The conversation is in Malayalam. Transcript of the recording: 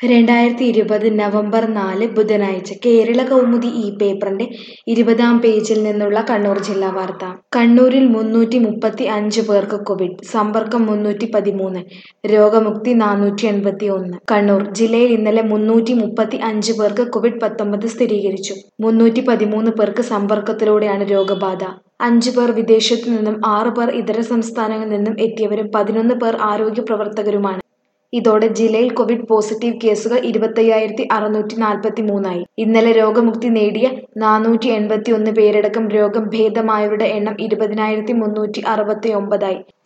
രണ്ടായിരത്തി ഇരുപത് നവംബർ നാല് ബുധനാഴ്ച കേരള കൗമുദി ഈ പേപ്പറിന്റെ ഇരുപതാം പേജിൽ നിന്നുള്ള കണ്ണൂർ ജില്ലാ വാർത്ത കണ്ണൂരിൽ മുന്നൂറ്റി മുപ്പത്തി അഞ്ച് പേർക്ക് കോവിഡ് സമ്പർക്കം മുന്നൂറ്റി പതിമൂന്ന് രോഗമുക്തി നാനൂറ്റി എൺപത്തി ഒന്ന് കണ്ണൂർ ജില്ലയിൽ ഇന്നലെ മുന്നൂറ്റി മുപ്പത്തി അഞ്ച് പേർക്ക് കോവിഡ് പത്തൊമ്പത് സ്ഥിരീകരിച്ചു മുന്നൂറ്റി പതിമൂന്ന് പേർക്ക് സമ്പർക്കത്തിലൂടെയാണ് രോഗബാധ അഞ്ചു പേർ വിദേശത്തു നിന്നും ആറ് പേർ ഇതര സംസ്ഥാനങ്ങളിൽ നിന്നും എത്തിയവരും പതിനൊന്ന് പേർ ആരോഗ്യ പ്രവർത്തകരുമാണ് ഇതോടെ ജില്ലയിൽ കോവിഡ് പോസിറ്റീവ് കേസുകൾ ഇരുപത്തയ്യായിരത്തി അറുന്നൂറ്റി നാൽപ്പത്തി മൂന്നായി ഇന്നലെ രോഗമുക്തി നേടിയ നാനൂറ്റി എൺപത്തി ഒന്ന് പേരടക്കം രോഗം ഭേദമായവരുടെ എണ്ണം ഇരുപതിനായിരത്തി മുന്നൂറ്റി അറുപത്തി ഒമ്പതായി